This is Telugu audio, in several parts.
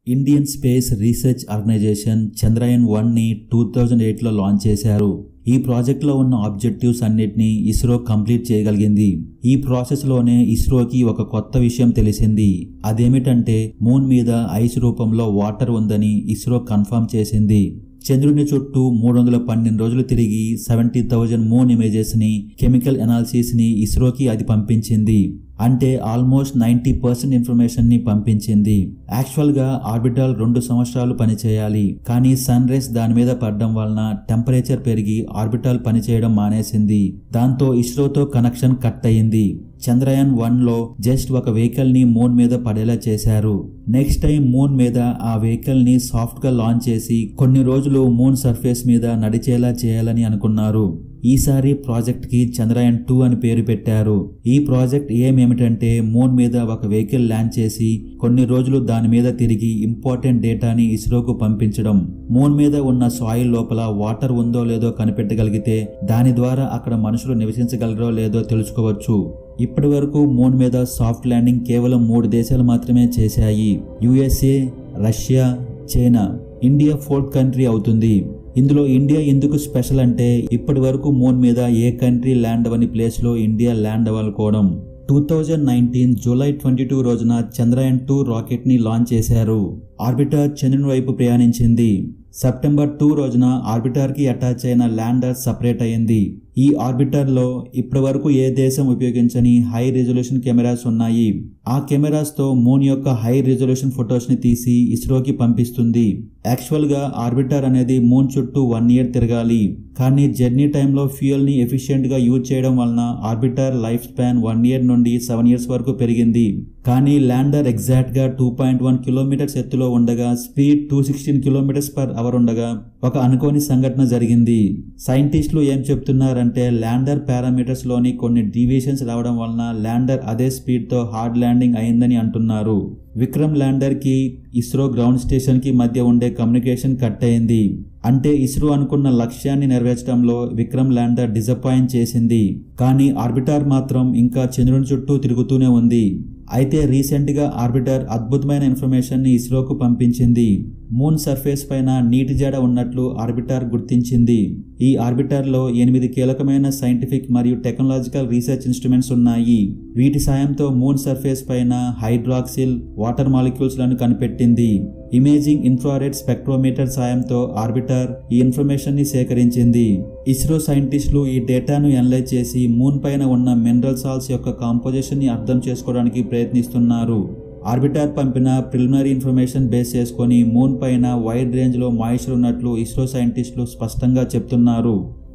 Indian space research organisation Chandrayaan one ని టూ థౌజండ్ ఎయిట్లో లాంచ్ చేశారు ఈ ప్రాజెక్ట్లో ఉన్న ఆబ్జెక్టివ్స్ అన్నిటినీ ఇస్రో కంప్లీట్ చేయగలిగింది ఈ ప్రాసెస్లోనే ఇస్రోకి ఒక కొత్త విషయం తెలిసింది అదేమిటంటే మూన్ మీద ఐస్ రూపంలో వాటర్ ఉందని ఇస్రో కన్ఫర్మ్ చేసింది చంద్రుని చుట్టూ మూడు వందల పన్నెండు రోజులు తిరిగి సెవెంటీ థౌజండ్ మూన్ ఇమేజెస్ని కెమికల్ అనాలిసిస్ని ఇస్రోకి అది పంపించింది అంటే ఆల్మోస్ట్ నైంటీ పర్సెంట్ ఇన్ఫర్మేషన్ని పంపించింది యాక్చువల్గా ఆర్బిటాల్ రెండు సంవత్సరాలు పనిచేయాలి కానీ సన్ రేస్ దాని మీద పడడం వలన టెంపరేచర్ పెరిగి ఆర్బిటాల్ పనిచేయడం మానేసింది దాంతో ఇస్రోతో కనెక్షన్ కట్ అయింది చంద్రయాన్ వన్ లో జస్ట్ ఒక వెహికల్ ని మూన్ మీద పడేలా చేశారు నెక్స్ట్ టైం మూన్ మీద ఆ వెహికల్ ని సాఫ్ట్ గా లాంచ్ చేసి కొన్ని రోజులు మూన్ సర్ఫేస్ మీద నడిచేలా చేయాలని అనుకున్నారు ఈసారి ప్రాజెక్ట్ కి చంద్రయాన్ టూ అని పేరు పెట్టారు ఈ ప్రాజెక్ట్ ఏమేమిటంటే మూన్ మీద ఒక వెహికల్ ల్యాండ్ చేసి కొన్ని రోజులు దాని మీద తిరిగి ఇంపార్టెంట్ డేటాని ఇస్రోకు పంపించడం మూన్ మీద ఉన్న సాయిల్ లోపల వాటర్ ఉందో లేదో కనిపెట్టగలిగితే దాని ద్వారా అక్కడ మనుషులు నివసించగలరో లేదో తెలుసుకోవచ్చు ఇప్పటి వరకు మూన్ మీద సాఫ్ట్ ల్యాండింగ్ కేవలం మూడు దేశాలు మాత్రమే చేశాయి USA Russia China India fourth country అవుతుంది ఇందులో ఇండియా ఎందుకు స్పెషల్ అంటే ఇప్పటి వరకు మూన్ మీద ఏ కంట్రీ ల్యాండ్ అవని ప్లేస్లో ఇండియా ల్యాండ్ అవ్వాలనుకోవడం two thousand nineteen July twenty two రోజున చంద్రయాన్ టూ రాకెట్ని లాంచ్ చేశారు ఆర్బిటర్ చంద్రుని వైపు ప్రయాణించింది సెప్టెంబర్ టూ రోజున ఆర్బిటర్కి అటాచ్ అయిన ల్యాండర్ సపరేట్ అయింది ఈ ఆర్బిటర్లో ఇప్పటి వరకు ఏ దేశం ఉపయోగించని హై రిజల్యూషన్ కెమెరాస్ ఉన్నాయి ఆ కెమెరాస్తో మూన్ యొక్క హై రిజల్యూషన్ ఫొటోస్ని తీసి ఇస్రోకి పంపిస్తుంది యాక్చువల్గా ఆర్బిటర్ అనేది మూన్ చుట్టూ వన్ ఇయర్ తిరగాలి కానీ జర్నీ టైంలో ఫ్యూయల్ని ఎఫిషియెంట్గా యూజ్ చేయడం వలన orbiter life span one year నుండి సెవెన్ ఇయర్స్ వరకు పెరిగింది కానీ ల్యాండర్ ఎగ్జాక్ట్గా టూ పాయింట్ వన్ కిలోమీటర్స్ ఎత్తులో ఉండగా speed two sixteen kilometres per hour ఉండగా ఒక అనుకోని సంఘటన జరిగింది సైంటిస్టులు ఏం చెప్తున్నారంటే ల్యాండర్ పారామీటర్స్ లోని కొన్ని డీవియేషన్స్ రావడం వలన ల్యాండర్ అదే స్పీడ్ తో హార్డ్ ల్యాండింగ్ అయిందని అంటున్నారు విక్రమ్ ల్యాండర్ కి ఇస్రో గ్రౌండ్ స్టేషన్ కి మధ్య ఉండే కమ్యూనికేషన్ కట్ అయింది అంటే ఇస్రో అనుకున్న లక్ష్యాన్ని నెరవేర్చడంలో విక్రమ్ ల్యాండర్ డిసప్పాయింట్ చేసింది కానీ ఆర్బిటార్ మాత్రం ఇంకా చంద్రుని చుట్టూ తిరుగుతూనే ఉంది అయితే రీసెంట్గా ఆర్బిటర్ అద్భుతమైన ఇన్ఫర్మేషన్ని ఇస్రోకు పంపించింది మూన్ సర్ఫేస్ పైన నీటి జడ ఉన్నట్లు ఆర్బిటర్ గుర్తించింది ఈ ఆర్బిటర్లో ఎనిమిది కీలకమైన సైంటిఫిక్ మరియు టెక్నాలజికల్ రీసెర్చ్ ఇన్స్ట్రుమెంట్స్ ఉన్నాయి వీటి సాయంతో మూన్ సర్ఫేస్ పైన హైడ్రాక్సిల్ వాటర్ మాలిక్యూల్స్ లను కనిపెట్టింది ఇమేజింగ్ ఇన్ఫ్రారెడ్ స్పెక్ట్రోమీటర్ సాయంతో ఆర్బిటర్ ఈ ఇన్ఫర్మేషన్ ని సేకరించింది ఇస్రో సైంటిస్టులు ఈ డేటాను ఎనలైజ్ చేసి మూన్ పైన ఉన్న మినరల్ సాల్స్ యొక్క కాంపోజిషన్ ని అర్థం చేసుకోవడానికి ప్రయత్నిస్తున్నారు ఆర్బిటర్ పంపిన ప్రిలిమినరీ ఇన్ఫర్మేషన్ బేస్ చేసుకొని మూన్ పైన వైడ్ రేంజ్లో మాయిశ్చర్ ఉన్నట్లు ఇస్రో సైంటిస్టులు స్పష్టంగా చెప్తున్నారు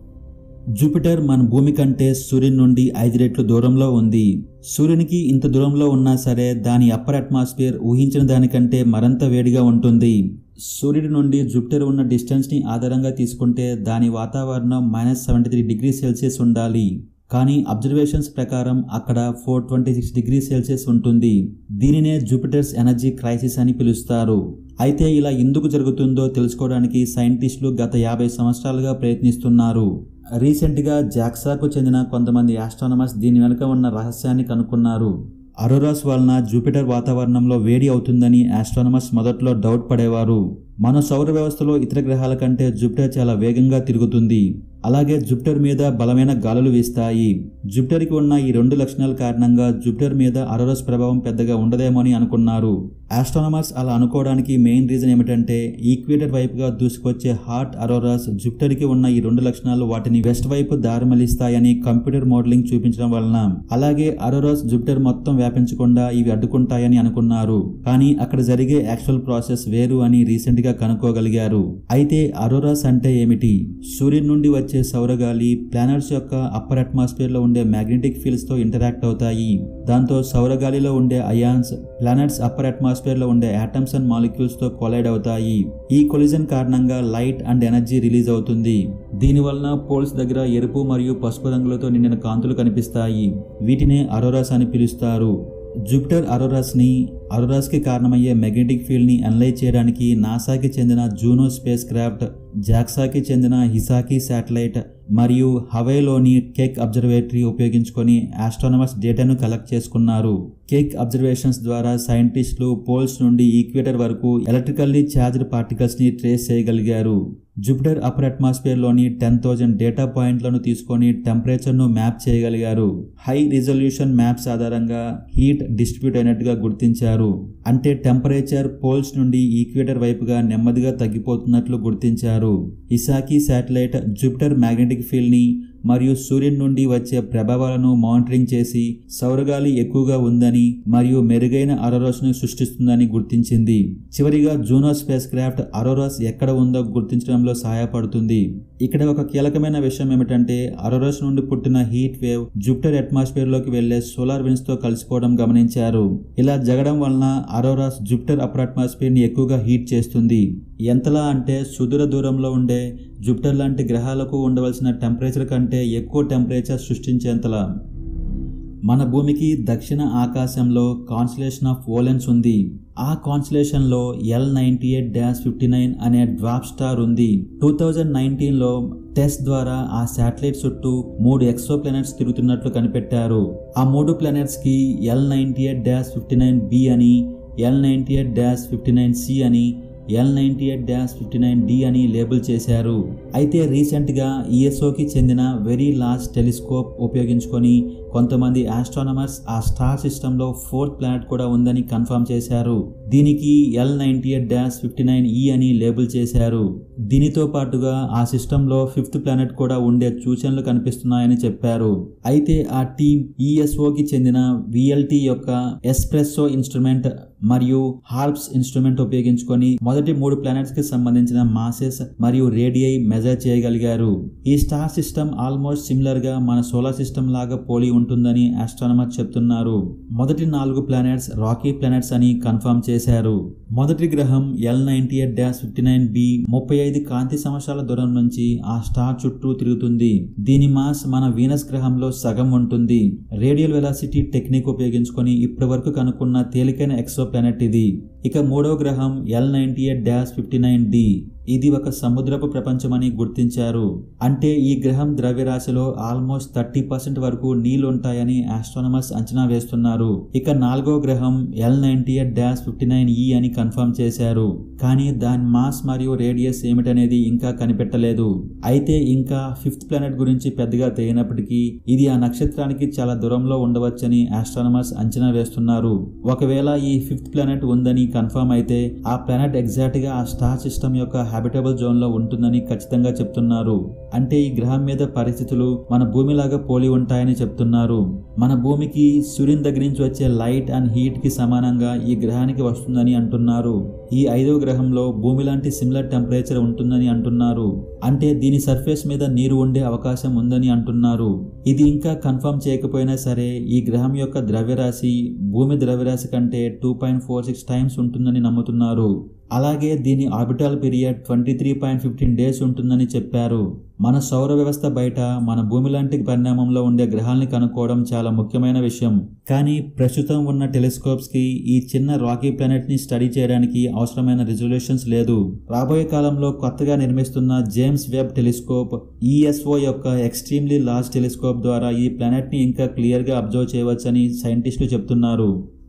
జూపిటర్ మన భూమి కంటే సూర్యుని నుండి ఐదు రెట్లు దూరంలో ఉంది సూర్యునికి ఇంత దూరంలో ఉన్నా సరే దాని అప్పర్ అట్మాస్ఫియర్ ఊహించిన దానికంటే మరింత వేడిగా ఉంటుంది సూర్యుడి నుండి జూపిటర్ ఉన్న డిస్టెన్స్ని ఆధారంగా తీసుకుంటే దాని వాతావరణం minus seventy three degree Celsius ఉండాలి కానీ అబ్జర్వేషన్స్ ప్రకారం అక్కడ four twenty six degree Celsius ఉంటుంది దీనినే జూపిటర్స్ ఎనర్జీ క్రైసిస్ అని పిలుస్తారు అయితే ఇలా ఎందుకు జరుగుతుందో తెలుసుకోవడానికి సైంటిస్టులు గత యాభై సంవత్సరాలుగా ప్రయత్నిస్తున్నారు రీసెంట్గా జాక్సాకు చెందిన కొంతమంది ఆస్ట్రానమర్స్ దీని వెనుక ఉన్న రహస్యాన్ని కనుక్కున్నారు అరోరాస్ వలన జూపిటర్ వాతావరణంలో వేడి అవుతుందని ఆస్ట్రానమర్స్ మొదట్లో డౌట్ పడేవారు మన సౌర వ్యవస్థలో ఇతర గ్రహాల కంటే జూపిటర్ చాలా వేగంగా తిరుగుతుంది అలాగే జూపిటర్ మీద బలమైన గాలులు వీస్తాయి జూపిటర్కి ఉన్న ఈ రెండు లక్షణాల కారణంగా జూపిటర్ మీద అరోరస్ ప్రభావం పెద్దగా ఉండదేమో అని అనుకున్నారు ఆస్ట్రానమర్స్ అలా అనుకోవడానికి మెయిన్ రీజన్ ఏమిటంటే ఈక్వేటర్ వైపుగా దూసుకొచ్చే హాట్ అరోరాస్ జూపిటర్కి ఉన్న ఈ రెండు లక్షణాలు వాటిని వెస్ట్ వైపు దారిమలిస్తాయని కంప్యూటర్ మోడలింగ్ చూపించడం వలన అలాగే అరోరాస్ జూపిటర్ మొత్తం వ్యాపించకుండా ఇవి అడ్డుకుంటాయని అనుకున్నారు కానీ అక్కడ జరిగే యాక్చువల్ ప్రాసెస్ వేరు అని రీసెంట్ గా కనుక్కోగలిగారు అయితే అరోరాస్ అంటే ఏమిటి సూర్యుని నుండి వచ్చే సౌరగాలి ప్లానెట్స్ యొక్క అప్పర్ అట్మాస్ఫియర్ లో ఉండే మ్యాగ్నెటిక్ ఫీల్డ్స్ తో ఇంటరాక్ట్ అవుతాయి దాంతో సౌరగాలిలో ఉండే అయాన్స్ ప్లానెట్స్ అప్పర్ అట్మాస్ఫియర్ లో ఉండే ఆటమ్స్ అండ్ మాలిక్యూల్స్ తో కొలైడ్ అవుతాయి ఈ కొలిజన్ కారణంగా లైట్ అండ్ ఎనర్జీ రిలీజ్ అవుతుంది దీనివలన పోల్స్ దగ్గర ఎరుపు మరియు పసుపు రంగులతో నిండిన కాంతులు కనిపిస్తాయి వీటినే అరోరాస్ అని పిలుస్తారు జూపిటర్ అరోరాస్ని అరోరాస్కి కారణమయ్యే మెగ్నెటిక్ ఫీల్డ్ని అనలైజ్ చేయడానికి నాసాకి చెందిన జూనో స్పేస్ క్రాఫ్ట్ జాక్సాకి చెందిన హిసాకి శాటిలైట్ మరియు హవేలోని కేక్ అబ్జర్వేటరీ ఉపయోగించుకొని ఆస్ట్రానమర్స్ డేటాను కలెక్ట్ చేసుకున్నారు కేక్ అబ్జర్వేషన్స్ ద్వారా సైంటిస్టులు పోల్స్ నుండి ఈక్వేటర్ వరకు ఎలక్ట్రికల్లీ ఛార్జ్డ్ పార్టికల్స్ ని ట్రేస్ చేయగలిగారు జూపిటర్ అప్పర్ అట్మాస్ఫియర్ లోని టెన్ థౌజండ్ డేటా పాయింట్లను తీసుకొని టెంపరేచర్ ను మ్యాప్ చేయగలిగారు హై రిజల్యూషన్ మ్యాప్స్ ఆధారంగా హీట్ డిస్ట్రిబ్యూట్ అయినట్టుగా గుర్తించారు అంటే టెంపరేచర్ పోల్స్ నుండి ఈక్వేటర్ వైపుగా నెమ్మదిగా తగ్గిపోతున్నట్లు గుర్తించారు Hisaki satellite Jupiter magnetic field ని మరియు సూర్యుని నుండి వచ్చే ప్రభావాలను మానిటరింగ్ చేసి సౌరగాలి ఎక్కువగా ఉందని మరియు మెరుగైన అరోరాస్ ను సృష్టిస్తుందని గుర్తించింది చివరిగా జూనో స్పేస్ క్రాఫ్ట్ అరోరాస్ ఎక్కడ ఉందో గుర్తించడంలో సహాయపడుతుంది ఇక్కడ ఒక కీలకమైన విషయం ఏమిటంటే అరోరాస్ నుండి పుట్టిన హీట్ వేవ్ జూపిటర్ అట్మాస్ఫియర్ లోకి వెళ్లే సోలార్ విన్స్ తో కలిసిపోవడం గమనించారు ఇలా జరగడం వలన అరోరాస్ జూపిటర్ అప్పర్ అట్మాస్ఫియర్ ని ఎక్కువగా హీట్ చేస్తుంది ఎంతలా అంటే సుదూర దూరంలో ఉండే జూపిటర్ లాంటి గ్రహాలకు ఉండవలసిన టెంపరేచర్ కంటే ఎక్కువ టెంపరేచర్ సృష్టించేంతలా మన భూమికి దక్షిణ ఆకాశంలో కాన్స్టలేషన్ ఆఫ్ ఓలెన్స్ ఉంది ఆ కాన్స్టలేషన్ లో L ninety eight dash fifty nine అనే డ్రాప్ స్టార్ ఉంది టూ థౌజండ్ నైన్టీన్ లో టెస్ట్ ద్వారా ఆ శాటిలైట్ చుట్టూ మూడు ఎక్సో ప్లానెట్స్ తిరుగుతున్నట్లు కనిపెట్టారు ఆ మూడు ప్లానెట్స్ కి L ninety eight dash fifty nine B అని L ninety eight dash fifty nine C అని L ninety eight dash fifty nine D అని లేబుల్ చేశారు అయితే రీసెంట్గా ఈఎస్ఓకి చెందిన వెరీ లార్జ్ టెలిస్కోప్ ఉపయోగించుకొని కొంతమంది ఆస్ట్రానమర్స్ ఆ స్టార్ సిస్టంలో ఫోర్త్ ప్లానెట్ కూడా ఉందని కన్ఫర్మ్ చేశారు దీనికి L ninety eight dash fifty nine E అని లేబుల్ చేశారు దీనితో పాటుగా ఆ సిస్టంలో ఫిఫ్త్ ప్లానెట్ కూడా ఉండే సూచనలు కనిపిస్తున్నాయని చెప్పారు అయితే ఆ టీం ఈఎస్ఓకి చెందిన విఎల్టీ యొక్క ఎస్ప్రెస్సో ఇన్స్ట్రుమెంట్ మరియు హార్ప్స్ ఇన్స్ట్రుమెంట్ ఉపయోగించుకొని మొదటి మూడు ప్లానెట్స్ కి సంబంధించిన మాసెస్ మరియు రేడియై మెజర్ చేయగలిగారు ఈ స్టార్ సిస్టమ్ ఆల్మోస్ట్ సిమిలర్ గా మన సోలార్ సిస్టమ్ లాగా పోలి ఉంటుందని ఆస్ట్రానమర్ చెప్తున్నారు మొదటి నాలుగు ప్లానెట్స్ రాకీ ప్లానెట్స్ అని కన్ఫర్మ్ చేశారు మొదటి గ్రహం L ninety eight dash fifty nine B ముప్పై ఐదు కాంతి సంవత్సరాల దూరం నుంచి ఆ స్టార్ చుట్టూ తిరుగుతుంది దీని మాస్ మన వీనస్ గ్రహంలో సగం ఉంటుంది రేడియల్ వెలాసిటీ టెక్నిక్ ఉపయోగించుకొని ఇప్పటి వరకు కనుక్కున్న తేలికైన ఎక్సో ప్లానెట్ ఇది ఇక మూడవ గ్రహం L ninety eight dash fifty nine D ఇది ఒక సముద్రపు ప్రపంచమని గుర్తించారు అంటే ఈ గ్రహం ద్రవ్యరాశిలో ఆల్మోస్ట్ థర్టీ పర్సెంట్ వరకు నీళ్లుంటాయని ఆస్ట్రానమర్స్ అంచనా వేస్తున్నారు ఇక నాలుగో గ్రహం L ninety eight dash fifty nine E అని కన్ఫర్మ్ చేశారు కానీ దాని మాస్ మరియు రేడియస్ ఏమిటనేది ఇంకా కనిపెట్టలేదు అయితే ఇంకా ఫిఫ్త్ ప్లానెట్ గురించి పెద్దగా తెలియనప్పటికీ ఇది ఆ నక్షత్రానికి చాలా దూరంలో ఉండవచ్చని ఆస్ట్రానమర్స్ అంచనా వేస్తున్నారు ఒకవేళ ఈ ఫిఫ్త్ ప్లానెట్ ఉందని కన్ఫర్మ్ అయితే ఆ ప్లానెట్ ఎగ్జాక్ట్ గా ఆ స్టార్ సిస్టమ్ యొక్క హ్యాబిటబుల్ జోన్ లో ఉంటుందని ఖచ్చితంగా చెప్తున్నారు అంటే ఈ గ్రహం మీద పరిస్థితులు మన భూమిలాగా పోలి ఉంటాయని చెప్తున్నారు మన భూమికి సూర్యుని దగ్గర నుంచి వచ్చే లైట్ అండ్ హీట్ కి సమానంగా ఈ గ్రహానికి వస్తుందని అంటున్నారు ఈ ఐదో గ్రహంలో భూమి లాంటి సిమిలర్ టెంపరేచర్ ఉంటుందని అంటున్నారు అంటే దీని సర్ఫేస్ మీద నీరు ఉండే అవకాశం ఉందని అంటున్నారు ఇది ఇంకా కన్ఫర్మ్ చేయకపోయినా సరే ఈ గ్రహం యొక్క ద్రవ్యరాశి భూమి ద్రవ్యరాశి కంటే two point four six times ఉంటుందని నమ్ముతున్నారు అలాగే దీని orbital period twenty three point fifteen days ఉంటుందని చెప్పారు మన సౌర వ్యవస్థ బయట మన భూమి లాంటి పరిణామంలో ఉండే గ్రహాల్ని కనుక్కోవడం చాలా ముఖ్యమైన విషయం కానీ ప్రస్తుతం ఉన్న టెలిస్కోప్స్ కి ఈ చిన్న రాకీ ప్లానెట్ ని స్టడీ చేయడానికి అవసరమైన రిజల్యూషన్స్ లేదు రాబోయే కాలంలో కొత్తగా నిర్మిస్తున్న జేమ్స్ వెబ్ టెలిస్కోప్ ఈఎస్ఓ యొక్క ఎక్స్ట్రీమ్లీ లార్జ్ టెలిస్కోప్ ద్వారా ఈ ప్లానెట్ ని ఇంకా క్లియర్ గా అబ్జర్వ్ చేయవచ్చని సైంటిస్టులు చెప్తున్నారు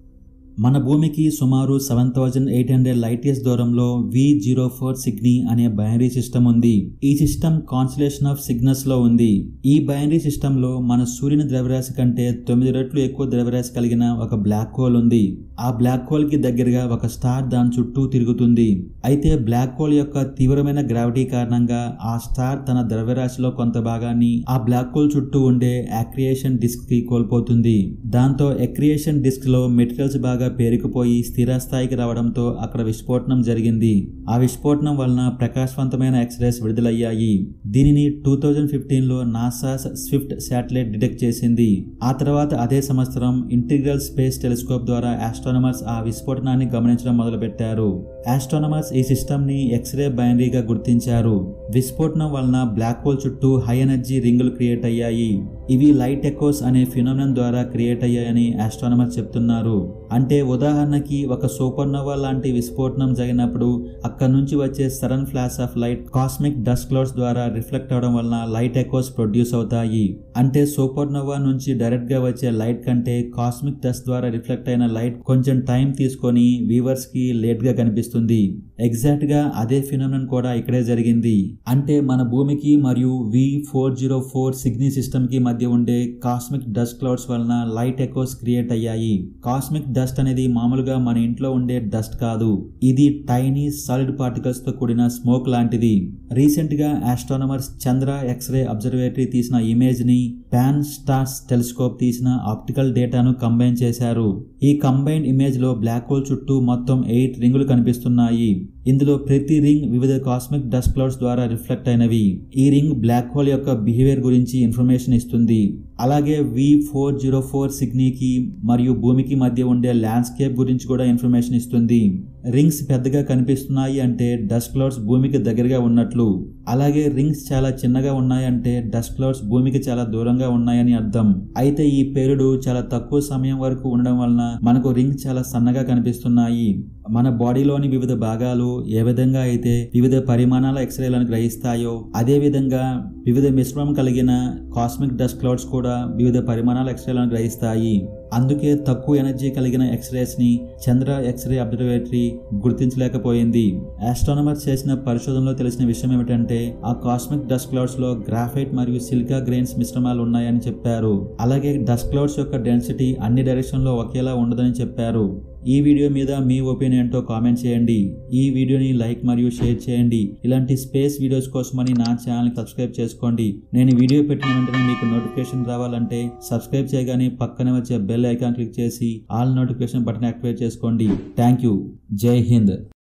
మన భూమికి సుమారు seven thousand eight hundred light years దూరంలో వి జీరో ఫోర్ సిగ్నీ అనే బైనరీ సిస్టమ్ ఉంది ఈ సిస్టమ్ కాన్స్టలేషన్ ఆఫ్ సిగ్నల్స్ లో ఉంది ఈ బైనరీ సిస్టమ్ లో మన సూర్యుని ద్రవ్యరాశి కంటే తొమ్మిది రెట్లు ఎక్కువ ద్రవ్యరాశి కలిగిన ఒక బ్లాక్ హోల్ ఉంది ఆ బ్లాక్ హోల్ కి దగ్గరగా ఒక స్టార్ దాని చుట్టూ తిరుగుతుంది అయితే బ్లాక్ హోల్ యొక్క తీవ్రమైన గ్రావిటీ కారణంగా ఆ స్టార్ తన ద్రవ్యరాశిలో కొంత భాగాన్ని ఆ బ్లాక్ హోల్ చుట్టూ ఉండే యాక్రియేషన్ డిస్క్ కి కోల్పోతుంది దాంతో ఎక్రియేషన్ డిస్క్ లో మెటీరియల్స్ బాగా పేరుకుపోయి స్థిర స్థాయికి రావడంతో అక్కడ విస్ఫోటనం జరిగింది ఆ విస్ఫోటనం వలన ప్రకాశవంతమైన ఎక్స్రేస్ విడుదలయ్యాయి దీనిని టూ థౌజండ్ ఫిఫ్టీన్ లో నాసా స్విఫ్ట్ శాటిలైట్ డిటెక్ట్ చేసింది ఆ తర్వాత అదే సంవత్సరం ఇంటిగ్రల్ స్పేస్ టెలిస్కోప్ ద్వారా ఆస్ట్రోనమర్స్ ఆ విస్ఫోటనాన్ని గమనించడం మొదలుపెట్టారు ఆస్ట్రోనమర్స్ ఈ సిస్టమ్ ని ఎక్స్రే బైనరీగా గుర్తించారు విస్ఫోటనం వలన బ్లాక్ హోల్ చుట్టూ హై ఎనర్జీ రింగులు క్రియేట్ అయ్యాయి ఇవి లైట్ ఎకోస్ అనే ఫినోమినన్ ద్వారా క్రియేట్ అయ్యాయని ఆస్ట్రోనమర్స్ చెప్తున్నారు అంటే ఉదాహరణకి ఒక సూపర్నోవా లాంటి విస్ఫోటనం జరిగినప్పుడు అక్కడ నుంచి వచ్చే sudden flash of light cosmic dust clouds ద్వారా రిఫ్లెక్ట్ అవడం వలన లైట్ ఎకోస్ ప్రొడ్యూస్ అవుతాయి అంటే సూపర్నోవా నుంచి డైరెక్ట్ గా వచ్చే లైట్ కంటే కాస్మిక్ డస్ట్ ద్వారా రిఫ్లెక్ట్ అయిన లైట్ కొంచెం టైం తీసుకొని వీవర్స్ కి లేట్ గా కనిపిస్తుంది ఎగ్జాక్ట్ గా అదే ఫినోమినన్ కూడా ఇక్కడే జరిగింది అంటే మన భూమికి మరియు V four zero four Cygni system కి మధ్య ఉండే కాస్మిక్ డస్ట్ క్లౌడ్స్ వలన లైట్ ఎకోస్ క్రియేట్ అయ్యాయి కాస్మిక్ డస్ట్ అనేది మామూలుగా మన ఇంట్లో ఉండే డస్ట్ కాదు ఇది టైనీ సాలిడ్ పార్టికల్స్ తో కూడిన స్మోక్ లాంటిది రీసెంట్ గా ఆస్ట్రానమర్స్ చంద్ర ఎక్స్రే అబ్జర్వేటరీ తీసిన ఇమేజ్ ని పాన్ స్టార్స్ టెలిస్కోప్ తీసిన ఆప్టికల్ డేటాను కంబైన్ చేశారు ఈ కంబైన్డ్ ఇమేజ్ లో బ్లాక్ హోల్ చుట్టూ మొత్తం ఎయిట్ రింగులు కనిపిస్తున్నాయి ఇందులో ప్రతి రింగ్ వివిధ కాస్మిక్ డస్ట్ క్లౌడ్స్ ద్వారా రిఫ్లెక్ట్ అయినవి ఈ రింగ్ బ్లాక్ హోల్ యొక్క బిహేవియర్ గురించి ఇన్ఫర్మేషన్ ఇస్తుంది అలాగే వి ఫోర్ జీరో ఫోర్ సిగ్నీకి మరియు భూమికి మధ్య ఉండే ల్యాండ్స్కేప్ గురించి కూడా ఇన్ఫర్మేషన్ ఇస్తుంది రింగ్స్ పెద్దగా కనిపిస్తున్నాయి అంటే డస్ట్ క్లౌడ్స్ భూమికి దగ్గరగా ఉన్నట్లు అలాగే రింగ్స్ చాలా చిన్నగా ఉన్నాయంటే డస్ట్ క్లౌడ్స్ భూమికి చాలా దూరంగా ఉన్నాయని అర్థం అయితే ఈ పేరుడు చాలా తక్కువ సమయం వరకు ఉండడం వలన మనకు రింగ్స్ చాలా సన్నగా కనిపిస్తున్నాయి మన బాడీలోని వివిధ భాగాలు ఏ విధంగా అయితే వివిధ పరిమాణాల ఎక్స్రేలను గ్రహిస్తాయో అదే విధంగా వివిధ మిశ్రమం కలిగిన కాస్మిక్ డస్ట్ క్లౌడ్స్ కూడా వివిధ పరిమాణాల ఎక్స్రేలను గ్రహిస్తాయి అందుకే తక్కువ ఎనర్జీ కలిగిన ఎక్స్రేస్ ని చంద్ర ఎక్స్రే అబ్జర్వేటరీ గుర్తించలేకపోయింది ఆస్ట్రానమర్స్ చేసిన పరిశోధనలో తెలిసిన విషయం ఏమిటంటే ఆ కాస్మిక్ డస్ట్ క్లౌడ్స్ లో గ్రాఫైట్ మరియు సిలికా గ్రెయిన్స్ మిశ్రమాలు ఉన్నాయని చెప్పారు అలాగే డస్ట్ క్లౌడ్స్ యొక్క డెన్సిటీ అన్ని డైరెక్షన్ లో ఒకేలా ఉండదని చెప్పారు ఈ వీడియో మీద మీ ఒపీనియన్ ఏంటో కామెంట్ చేయండి ఈ వీడియోని లైక్ మరియు షేర్ చేయండి ఇలాంటి స్పేస్ వీడియోస్ కోసమని నా ఛానల్ సబ్స్క్రైబ్ చేసుకోండి నేను వీడియో పెట్టిన వెంటనే మీకు నోటిఫికేషన్ రావాలంటే సబ్స్క్రైబ్ చేయగానే పక్కనే వచ్చే బెల్ ఐకాన్ క్లిక్ చేసి ఆల్ నోటిఫికేషన్ బటన్ యాక్టివేట్ చేసుకోండి థ్యాంక్ యూ జై హింద్